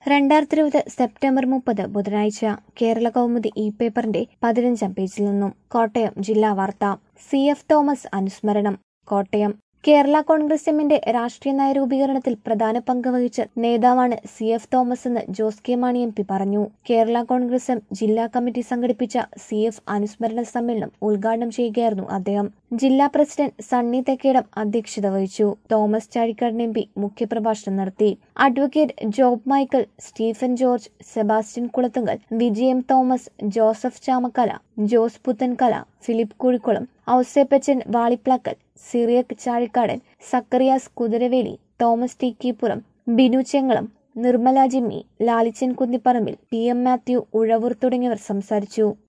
രണ്ടായിരത്തി ഇരുപത് സെപ്റ്റംബർ മുപ്പത് ബുധനാഴ്ച കേരള കൗമുദി ഇ പേപ്പറിന്റെ പതിനഞ്ചാം പേജിൽ നിന്നും കോട്ടയം ജില്ലാ വാർത്ത സി എഫ് തോമസ് അനുസ്മരണം കോട്ടയം കേരള കോൺഗ്രസ് എമ്മിന്റെ രാഷ്ട്രീയ നയരൂപീകരണത്തിൽ പ്രധാന പങ്ക് വഹിച്ച നേതാവാണ് സി എഫ് തോമസ് എന്ന് Jose K Mani M P പറഞ്ഞു കേരള കോൺഗ്രസ് എം ജില്ലാ കമ്മിറ്റി സംഘടിപ്പിച്ച സി എഫ് അനുസ്മരണ സമ്മേളനം ഉദ്ഘാടനം ചെയ്യുകയായിരുന്നു അദ്ദേഹം ജില്ലാ പ്രസിഡന്റ് സണ്ണി തെക്കേടം അധ്യക്ഷത വഹിച്ചു തോമസ് ചാഴിക്കാടൻ എം പി മുഖ്യപ്രഭാഷണം നടത്തി അഡ്വക്കേറ്റ് ജോബ് മൈക്കിൾ സ്റ്റീഫൻ ജോർജ് സെബാസ്റ്റ്യൻ കുളത്തുങ്കൽ വിജയം Thomas Joseph Chamakkala Jose Puthenkala Philip Kuzhikkulam Ouseppachan Valiplackal Cyriac Chazhikadan Zacharias Kuthiraveli Thomas T Keepuram Binu Chengalam Nirmala Jimmy Lalichan Kunnipparambil P M Mathew Uzhavoor തുടങ്ങിയവർ സംസാരിച്ചു